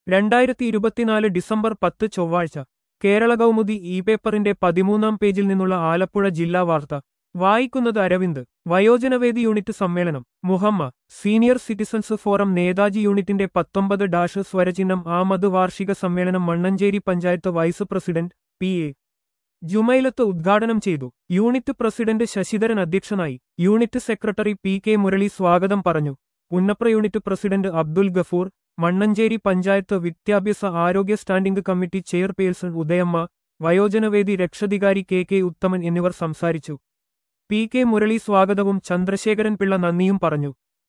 രണ്ടായിരത്തി ഇരുപത്തിനാല് ഡിസംബർ പത്ത് ചൊവ്വാഴ്ച കേരള കൗമുദി ഇ പേപ്പറിന്റെ പതിമൂന്നാം പേജിൽ നിന്നുള്ള ആലപ്പുഴ ജില്ലാ വാർത്ത വായിക്കുന്നത് അരവിന്ദ് വയോജനവേദി യൂണിറ്റ് സമ്മേളനം Muhamma senior citizens forum Netaji യൂണിറ്റിന്റെ പത്തൊമ്പത് ഡാഷ് സ്വരചിഹ്നം ആമത് വാർഷിക സമ്മേളനം Mannancherry panchayat vice president P A Jumailath ഉദ്ഘാടനം ചെയ്തു യൂണിറ്റ് പ്രസിഡന്റ് ശശിധരൻ അധ്യക്ഷനായി unit secretary P K Murali സ്വാഗതം പറഞ്ഞു പുന്നപ്ര യൂണിറ്റ് പ്രസിഡന്റ് അബ്ദുൽ ഗഫൂർ മണ്ണഞ്ചേരി പഞ്ചായത്ത് വിദ്യാഭ്യാസ ആരോഗ്യ സ്റ്റാൻഡിംഗ് കമ്മിറ്റി ചെയർപേഴ്സൺ ഉദയമ്മ വയോജനവേദി രക്ഷാധികാരി കെ കെ ഉത്തമൻ എന്നിവർ സംസാരിച്ചു പി കെ മുരളി സ്വാഗതവും ചന്ദ്രശേഖരൻ പിള്ള നന്ദിയും പറഞ്ഞു